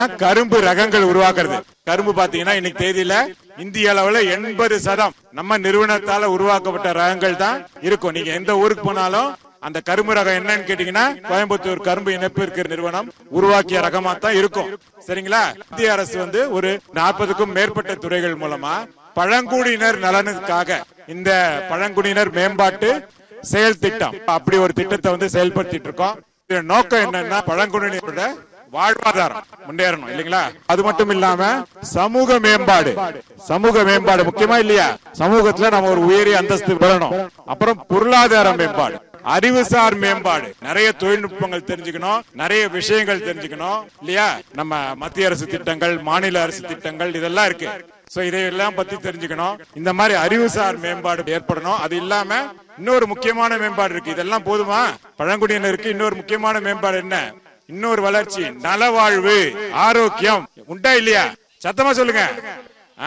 கரும்பு ரகங்கள் உருவாக்குறது கரும்பு பாத்தீங்கன்னா இன்னைக்கு தேதியில இந்திய அளவுல எண்பது சதம் நம்ம நிறுவனத்தால உருவாக்கப்பட்ட ரகங்கள் தான் இருக்கும் நீங்க எந்த ஊருக்கு போனாலும் அந்த கரும்பு ரகம் என்னன்னு கேட்டீங்கன்னா கோயம்புத்தூர் கரும்பு இணைப்பு இருக்கிற நிறுவனம் உருவாக்கிய ரகமா தான் இருக்கும் சரிங்களா இந்திய அரசு வந்து ஒரு நாற்பதுக்கும் மேற்பட்ட துறைகள் மூலமா பழங்குடியினர் நலனுக்காக இந்த பழங்குடியினர் மேம்பாட்டு செயல் திட்டம் அப்படி ஒரு திட்டத்தை வந்து செயல்படுத்திட்டு இருக்கோம் இதோட நோக்கம் என்னன்னா பழங்குடியினரோட வாழ்வாதாரம் முன்னேறணும் இல்லைங்களா அது மட்டும் இல்லாம சமூக மேம்பாடு சமூக மேம்பாடு முக்கியமா இல்லையா சமூகத்துல நம்ம ஒரு உயரிய அந்தஸ்து பெறணும் அப்புறம் பொருளாதார மேம்பாடு அறிவுசார் மேம்பாடு நிறைய தொழில்நுட்பங்கள் தெரிஞ்சுக்கணும் நிறைய விஷயங்கள் தெரிஞ்சுக்கணும் இல்லையா நம்ம மத்திய அரசு திட்டங்கள் மாநில அரசு திட்டங்கள் இதெல்லாம் இருக்கு சோ இதையெல்லாம் பத்தி தெரிஞ்சுக்கணும் இந்த மாதிரி அறிவுசார் மேம்பாடு ஏற்படணும் அது இல்லாம இன்னொரு முக்கியமான மேம்பாடு இருக்கு இதெல்லாம் போதுமா பழங்குடியினருக்கு இன்னொரு முக்கியமான மேம்பாடு என்ன இன்னொரு வளர்ச்சி நலவாழ்வு ஆரோக்கியம் உண்டா இல்லையா சத்தமா சொல்லுங்க